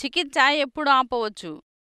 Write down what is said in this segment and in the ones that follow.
చికిత్స ఎప్పుడు ఆపవచ్చు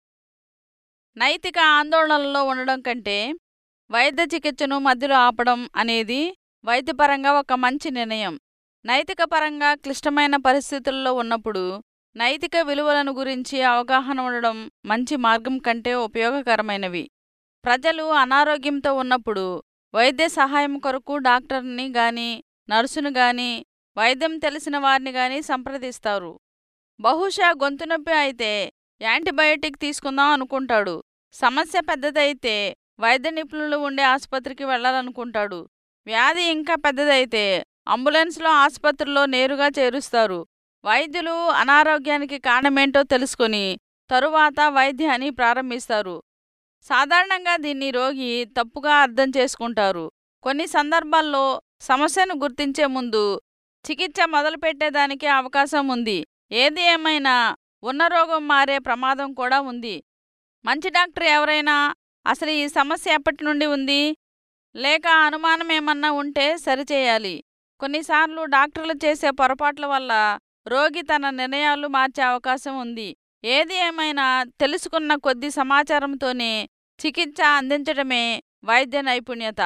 నైతిక ఆందోళనలో ఉండడం కంటే వైద్య చికిత్సను మధ్యలో ఆపడం అనేది వైద్యపరంగా ఒక మంచి నిర్ణయం నైతిక పరంగా క్లిష్టమైన పరిస్థితుల్లో ఉన్నప్పుడు నైతిక విలువలను గురించి అవగాహన ఉండడం మంచి మార్గం కంటే ఉపయోగకరమైనవి ప్రజలు అనారోగ్యంతో ఉన్నప్పుడు వైద్య సహాయం కొరకు డాక్టర్ని గాని నర్సును గాని వైద్యం తెలిసిన వారిని గాని సంప్రదిస్తారు బహుశా గొంతు నొప్పి అయితే యాంటీబయోటిక్ తీసుకుందాం అనుకుంటాడు సమస్య పెద్దదైతే వైద్య నిపుణులు ఉండే ఆసుపత్రికి వెళ్లాలనుకుంటాడు వ్యాధి ఇంకా పెద్దదైతే అంబులెన్స్లో ఆసుపత్రిలో నేరుగా చేరుస్తారు వైద్యులు అనారోగ్యానికి కారణమేంటో తెలుసుకొని తరువాత వైద్యాన్ని ప్రారంభిస్తారు సాధారణంగా దీన్ని రోగి తప్పుగా అర్థం చేసుకుంటారు కొన్ని సందర్భాల్లో సమస్యను గుర్తించే ముందు చికిత్స మొదలుపెట్టేదానికి అవకాశం ఉంది ఏది ఏమైనా ఉన్న రోగం మారే ప్రమాదం కూడా ఉంది మంచి డాక్టర్ ఎవరైనా అసలు ఈ సమస్య ఎప్పటి నుండి ఉంది లేక అనుమానం ఏమన్నా ఉంటే సరిచేయాలి కొన్నిసార్లు డాక్టర్లు చేసే పొరపాట్ల వల్ల రోగి తన నిర్ణయాలు మార్చే అవకాశం ఉంది ఏది ఏమైనా తెలుసుకున్న కొద్ది సమాచారంతోనే చికిత్స అందించడమే వైద్య నైపుణ్యత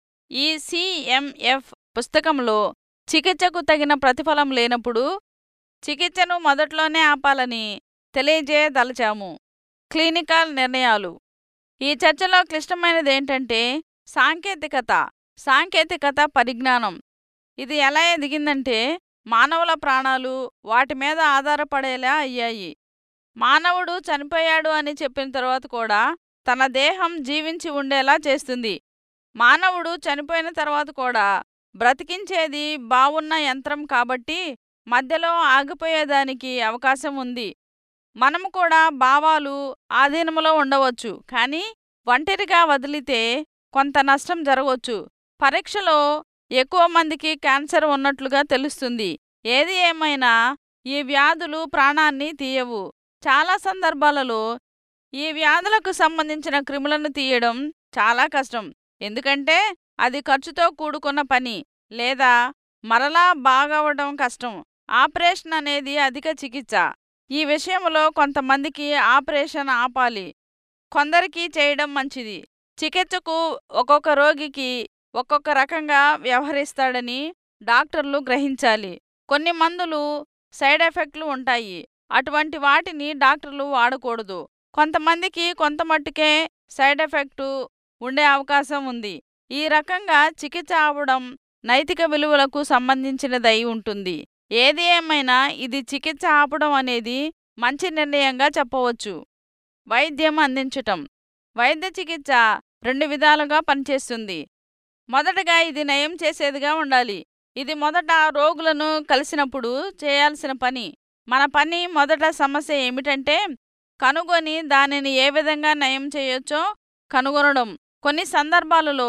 ఈ సిఎంఎఫ్ పుస్తకంలో చికిత్సకు తగిన ప్రతిఫలం లేనప్పుడు చికిత్సను మొదట్లోనే ఆపాలని తెలియజేయదలచాము క్లినికల్ నిర్ణయాలు ఈ చర్చలో క్లిష్టమైనదేంటంటే సాంకేతికత సాంకేతికత పరిజ్ఞానం ఇది ఎలా ఎదిగిందంటే మానవుల ప్రాణాలు వాటి మీద ఆధారపడేలా అయ్యాయి మానవుడు చనిపోయాడు అని చెప్పిన తర్వాత కూడా తన దేహం జీవించి ఉండేలా చేస్తుంది మానవుడు చనిపోయిన తర్వాత కూడా బ్రతికించేది బావున్న యంత్రం కాబట్టి మధ్యలో ఆగిపోయేదానికి అవకాశం ఉంది మనము కూడా భావాలు ఆధీనములో ఉండవచ్చు కానీ ఒంటరిగా వదిలితే కొంత నష్టం జరగవచ్చు పరీక్షలో ఎక్కువ మందికి క్యాన్సర్ ఉన్నట్లుగా తెలుస్తుంది ఏది ఏమైనా ఈ వ్యాధులు ప్రాణాన్ని తీయవు చాలా సందర్భాలలో ఈ వ్యాధులకు సంబంధించిన క్రిములను తీయడం చాలా కష్టం ఎందుకంటే అది ఖర్చుతో కూడుకున్న పని లేదా మరలా బాగవడం కష్టం ఆపరేషన్ అనేది అధిక చికిత్స ఈ విషయంలో కొంతమందికి ఆపరేషన్ ఆపాలి కొందరికి చేయడం మంచిది చికిత్సకు ఒక్కొక్క రోగికి ఒక్కొక్క రకంగా వ్యవహరిస్తాడని డాక్టర్లు గ్రహించాలి కొన్ని మందులు సైడ్ ఎఫెక్ట్లు ఉంటాయి అటువంటి వాటిని డాక్టర్లు వాడకూడదు కొంతమందికి కొంత మట్టుకే సైడ్ ఎఫెక్టు ఉండే అవకాశం ఉంది ఈ రకంగా చికిత్స అవడం నైతిక విలువలకు సంబంధించినదై ఉంటుంది ఏది ఏమైనా ఇది చికిత్స ఆపడం అనేది మంచి నిర్ణయంగా చెప్పవచ్చు వైద్యం అందించటం వైద్య చికిత్స రెండు విధాలుగా పనిచేస్తుంది మొదటగా ఇది నయం చేసేదిగా ఉండాలి ఇది మొదట రోగులను కలిసినప్పుడు చేయాల్సిన పని మన పని మొదట సమస్య ఏమిటంటే కనుగొని దానిని ఏ విధంగా నయం చేయొచ్చో కనుగొనడం కొన్ని సందర్భాలలో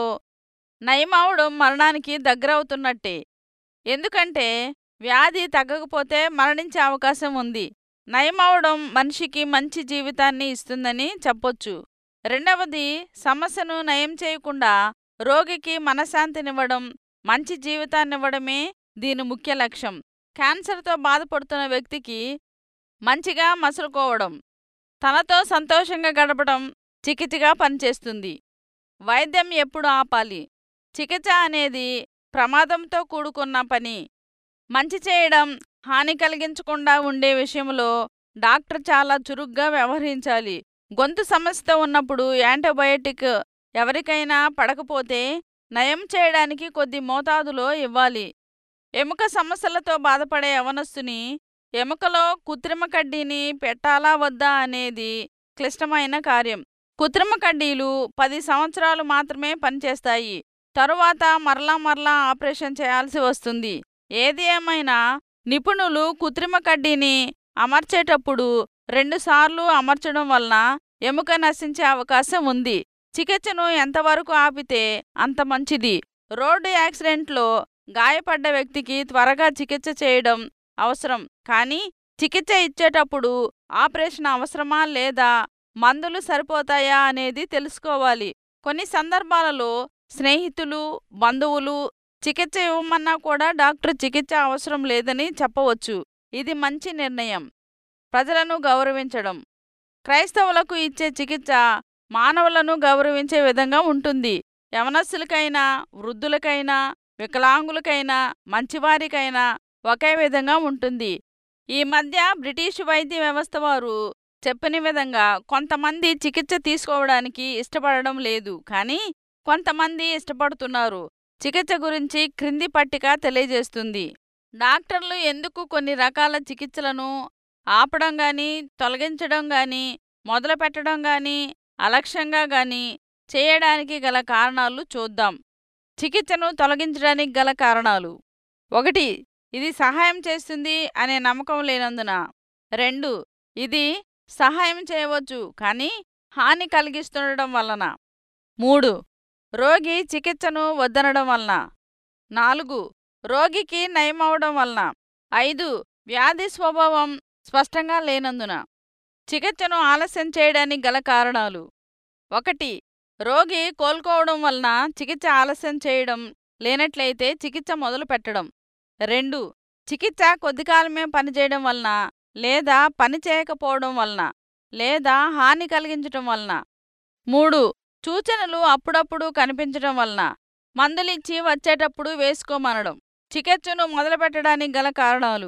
నయమవడం మరణానికి దగ్గరవుతున్నట్టే ఎందుకంటే వ్యాధి తగ్గకపోతే మరణించే అవకాశం ఉంది నయమవడం మనిషికి మంచి జీవితాన్ని ఇస్తుందని చెప్పొచ్చు రెండవది సమస్యను నయం చేయకుండా రోగికి మనశ్శాంతినివ్వడం మంచి జీవితాన్నివ్వడమే దీని ముఖ్య లక్ష్యం క్యాన్సర్తో బాధపడుతున్న వ్యక్తికి మంచిగా మసులుకోవడం తనతో సంతోషంగా గడపడం చికిత్సగా పనిచేస్తుంది వైద్యం ఎప్పుడు ఆపాలి చికిత్స అనేది ప్రమాదంతో కూడుకున్న పని మంచి చేయడం హాని కలిగించకుండా ఉండే విషయంలో డాక్టర్ చాలా చురుగ్గా వ్యవహరించాలి గొంతు సమస్యతో ఉన్నప్పుడు యాంటీబయోటిక్ ఎవరికైనా పడకపోతే నయం చేయడానికి కొద్ది మోతాదులో ఇవ్వాలి ఎముక సమస్యలతో బాధపడే యవనస్తుని ఎముకలో కృత్రిమ కడ్డీని పెట్టాలా వద్దా అనేది క్లిష్టమైన కార్యం కృత్రిమ కడ్డీలు పది సంవత్సరాలు మాత్రమే పనిచేస్తాయి తరువాత మరలా మరలా ఆపరేషన్ చేయాల్సి వస్తుంది ఏది ఏమైనా నిపుణులు కృత్రిమ కడ్డీని అమర్చేటప్పుడు రెండుసార్లు అమర్చడం వలన ఎముక నశించే అవకాశం ఉంది చికిత్సను ఎంతవరకు ఆపితే అంత మంచిది రోడ్డు యాక్సిడెంట్లో గాయపడ్డ వ్యక్తికి త్వరగా చికిత్స చేయడం అవసరం కానీ చికిత్స ఇచ్చేటప్పుడు ఆపరేషన్ అవసరమా లేదా మందులు సరిపోతాయా అనేది తెలుసుకోవాలి కొన్ని సందర్భాలలో స్నేహితులు బంధువులు చికిత్స ఇవ్వమన్నా కూడా డాక్టర్ చికిత్స అవసరం లేదని చెప్పవచ్చు ఇది మంచి నిర్ణయం ప్రజలను గౌరవించడం క్రైస్తవులకు ఇచ్చే చికిత్స మానవులను గౌరవించే విధంగా ఉంటుంది యవనస్సులకైనా వృద్ధులకైనా వికలాంగులకైనా మంచివారికైనా ఒకే విధంగా ఉంటుంది ఈ మధ్య బ్రిటిష్ వైద్య వ్యవస్థ వారు చెప్పిన విధంగా కొంతమంది చికిత్స తీసుకోవడానికి ఇష్టపడడం లేదు కానీ కొంతమంది ఇష్టపడుతున్నారు చికిత్స గురించి క్రింది పట్టిక తెలియజేస్తుంది డాక్టర్లు ఎందుకు కొన్ని రకాల చికిత్సలను ఆపడం గాని తొలగించడం గాని మొదలుపెట్టడం గాని అలక్ష్యంగా గాని చేయడానికి గల కారణాలు చూద్దాం చికిత్సను తొలగించడానికి గల కారణాలు ఒకటి ఇది సహాయం చేస్తుంది అనే నమ్మకం లేనందున రెండు ఇది సహాయం చేయవచ్చు కానీ హాని కలిగిస్తుండడం వలన మూడు రోగి చికిత్సను వద్దనడం వలన నాలుగు రోగికి నయమవడం వలన ఐదు వ్యాధి స్వభావం స్పష్టంగా లేనందున చికిత్సను ఆలస్యం చేయడానికి గల కారణాలు ఒకటి రోగి కోలుకోవడం వలన చికిత్స ఆలస్యం చేయడం లేనట్లయితే చికిత్స మొదలు పెట్టడం రెండు చికిత్స కొద్దికాలమే పనిచేయడం వలన లేదా పని చేయకపోవడం వలన లేదా హాని కలిగించటం వలన మూడు సూచనలు అప్పుడప్పుడు కనిపించడం వలన మందులిచ్చి వచ్చేటప్పుడు వేసుకోమనడం చికిత్సను మొదలుపెట్టడానికి గల కారణాలు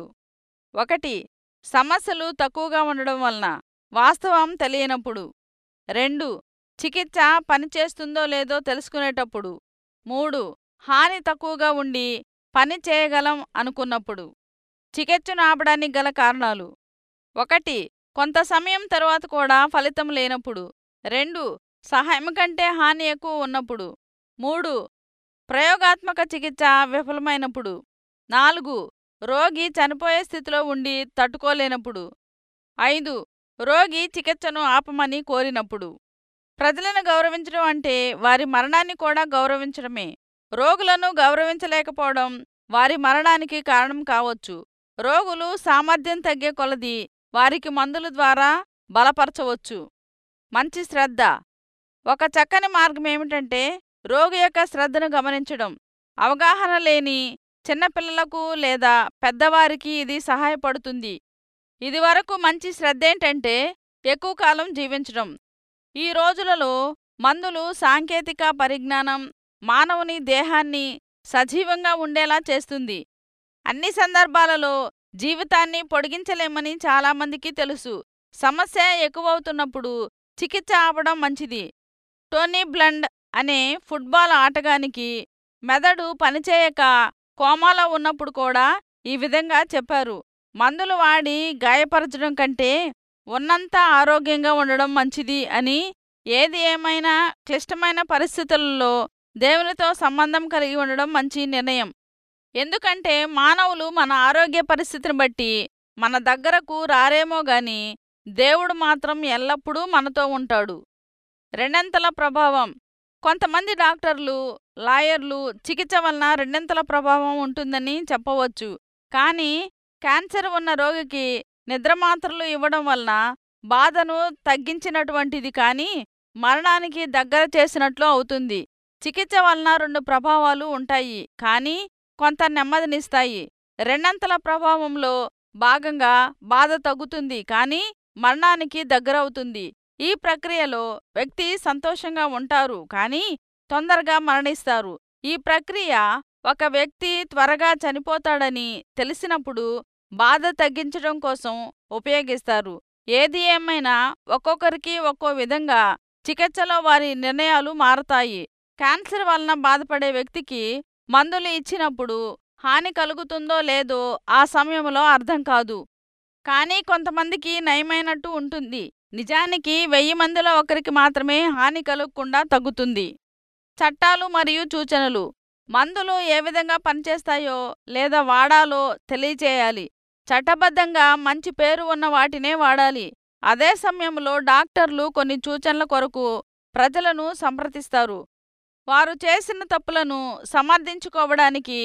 ఒకటి సమస్యలు తక్కువగా ఉండడం వలన వాస్తవం తెలియనప్పుడు రెండు చికిత్స పనిచేస్తుందో లేదో తెలుసుకునేటప్పుడు మూడు హాని తక్కువగా ఉండి పని చేయగలం అనుకున్నప్పుడు చికిత్సను ఆపడానికి గల కారణాలు ఒకటి కొంత సమయం తరువాత కూడా ఫలితం లేనప్పుడు రెండు సహాయం కంటే హాని ఎక్కువ ఉన్నప్పుడు మూడు ప్రయోగాత్మక చికిత్స విఫలమైనప్పుడు నాలుగు రోగి చనిపోయే స్థితిలో ఉండి తట్టుకోలేనప్పుడు ఐదు రోగి చికిత్సను ఆపమని కోరినప్పుడు ప్రజలను గౌరవించడం అంటే వారి మరణాన్ని కూడా గౌరవించడమే రోగులను గౌరవించలేకపోవడం వారి మరణానికి కారణం కావచ్చు రోగులు సామర్థ్యం తగ్గే కొలది వారికి మందుల ద్వారా బలపరచవచ్చు మంచి శ్రద్ధ ఒక చక్కని మార్గం ఏమిటంటే రోగి యొక్క శ్రద్ధను గమనించడం అవగాహన లేని చిన్నపిల్లలకు లేదా పెద్దవారికి ఇది సహాయపడుతుంది ఇదివరకు మంచి శ్రద్ధేంటంటే ఎక్కువ కాలం జీవించడం ఈ రోజులలో మందులు సాంకేతిక పరిజ్ఞానం మానవుని దేహాన్ని సజీవంగా ఉండేలా చేస్తుంది అన్ని సందర్భాలలో జీవితాన్ని పొడిగించలేమని చాలామందికి తెలుసు సమస్య ఎక్కువవుతున్నప్పుడు చికిత్స ఆపడం మంచిది టోనీ బ్లండ్ అనే ఫుట్బాల్ ఆటగానికి మెదడు పనిచేయక కోమాలో ఉన్నప్పుడు కూడా ఈ విధంగా చెప్పారు మందులు వాడి గాయపరచడం కంటే ఉన్నంత ఆరోగ్యంగా ఉండడం మంచిది అని ఏది ఏమైనా క్లిష్టమైన పరిస్థితులలో దేవునితో సంబంధం కలిగి ఉండడం మంచి నిర్ణయం ఎందుకంటే మానవులు మన ఆరోగ్య పరిస్థితిని బట్టి మన దగ్గరకు రారేమో గాని దేవుడు మాత్రం ఎల్లప్పుడూ మనతో ఉంటాడు రెండంతల ప్రభావం కొంతమంది డాక్టర్లు లాయర్లు చికిత్స వలన రెండంతల ప్రభావం ఉంటుందని చెప్పవచ్చు కానీ క్యాన్సర్ ఉన్న రోగికి నిద్రమాత్రలు ఇవ్వడం వలన బాధను తగ్గించినటువంటిది కానీ మరణానికి దగ్గర చేసినట్లు అవుతుంది చికిత్స వలన రెండు ప్రభావాలు ఉంటాయి కానీ కొంత నెమ్మదినిస్తాయి రెండంతల ప్రభావంలో భాగంగా బాధ తగ్గుతుంది కానీ మరణానికి దగ్గరవుతుంది ఈ ప్రక్రియలో వ్యక్తి సంతోషంగా ఉంటారు కానీ తొందరగా మరణిస్తారు ఈ ప్రక్రియ ఒక వ్యక్తి త్వరగా చనిపోతాడని తెలిసినప్పుడు బాధ తగ్గించడం కోసం ఉపయోగిస్తారు ఏది ఏమైనా ఒక్కొక్కరికి ఒక్కో విధంగా చికిత్సలో వారి నిర్ణయాలు మారతాయి క్యాన్సర్ వలన బాధపడే వ్యక్తికి మందులు ఇచ్చినప్పుడు హాని కలుగుతుందో లేదో ఆ సమయంలో అర్థం కాదు కానీ కొంతమందికి నయమైనట్టు ఉంటుంది నిజానికి వెయ్యి మందిలో ఒకరికి మాత్రమే హాని కలగకుండా తగ్గుతుంది చట్టాలు మరియు సూచనలు మందులు ఏ విధంగా పనిచేస్తాయో లేదా వాడాలో తెలియచేయాలి చట్టబద్ధంగా మంచి పేరు ఉన్న వాటినే వాడాలి అదే సమయంలో డాక్టర్లు కొన్ని సూచనల కొరకు ప్రజలను సంప్రదిస్తారు వారు చేసిన తప్పులను సమర్థించుకోవడానికి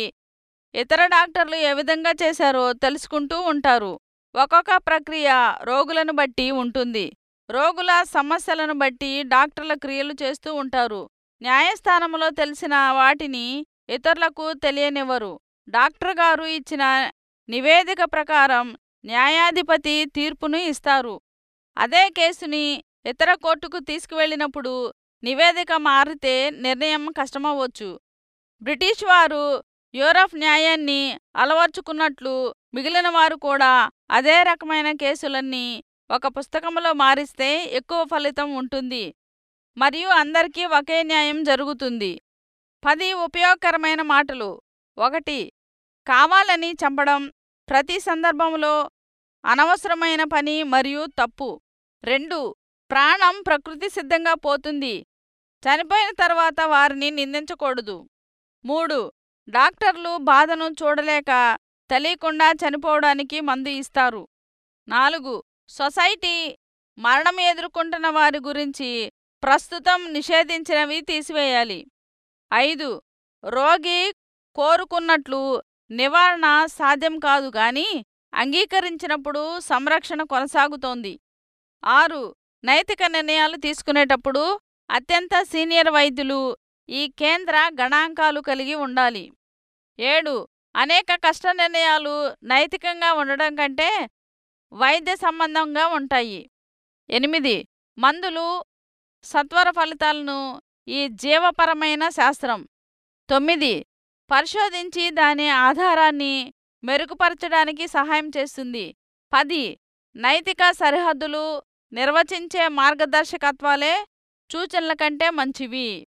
ఇతర డాక్టర్లు ఏ విధంగా చేశారో తెలుసుకుంటూ ఉంటారు ఒక్కొక్క ప్రక్రియ రోగులను బట్టి ఉంటుంది రోగుల సమస్యలను బట్టి డాక్టర్ల క్రియలు చేస్తూ ఉంటారు న్యాయస్థానంలో తెలిసిన వాటిని ఇతరులకు తెలియనివ్వరు డాక్టర్ గారు ఇచ్చిన నివేదిక ప్రకారం న్యాయాధిపతి తీర్పును ఇస్తారు అదే కేసుని ఇతర కోర్టుకు తీసుకువెళ్ళినప్పుడు నివేదిక మారితే నిర్ణయం కష్టమవ్వచ్చు బ్రిటిష్ వారు యూరప్ న్యాయాన్ని అలవర్చుకున్నట్లు మిగిలిన వారు కూడా అదే రకమైన కేసులన్నీ ఒక పుస్తకంలో మారిస్తే ఎక్కువ ఫలితం ఉంటుంది మరియు అందరికీ ఒకే న్యాయం జరుగుతుంది పది ఉపయోగకరమైన మాటలు ఒకటి కావాలని చంపడం ప్రతి సందర్భంలో అనవసరమైన పని మరియు తప్పు రెండు ప్రాణం ప్రకృతి సిద్ధంగా పోతుంది చనిపోయిన తర్వాత వారిని నిందించకూడదు మూడు డాక్టర్లు బాధను చూడలేక తెలియకుండా చనిపోవడానికి మందు ఇస్తారు నాలుగు సొసైటీ మరణం ఎదుర్కొంటున్న వారి గురించి ప్రస్తుతం నిషేధించినవి తీసివేయాలి ఐదు రోగి కోరుకున్నట్లు నివారణ సాధ్యం కాదు గాని అంగీకరించినప్పుడు సంరక్షణ కొనసాగుతోంది ఆరు నైతిక నిర్ణయాలు తీసుకునేటప్పుడు అత్యంత సీనియర్ వైద్యులు ఈ కేంద్ర గణాంకాలు కలిగి ఉండాలి ఏడు అనేక కష్ట నిర్ణయాలు నైతికంగా ఉండడం కంటే వైద్య సంబంధంగా ఉంటాయి ఎనిమిది మందులు సత్వర ఫలితాలను ఈ జీవపరమైన శాస్త్రం తొమ్మిది పరిశోధించి దాని ఆధారాన్ని మెరుగుపరచడానికి సహాయం చేస్తుంది పది నైతిక సరిహద్దులు నిర్వచించే మార్గదర్శకత్వాలే సూచనల కంటే మంచివి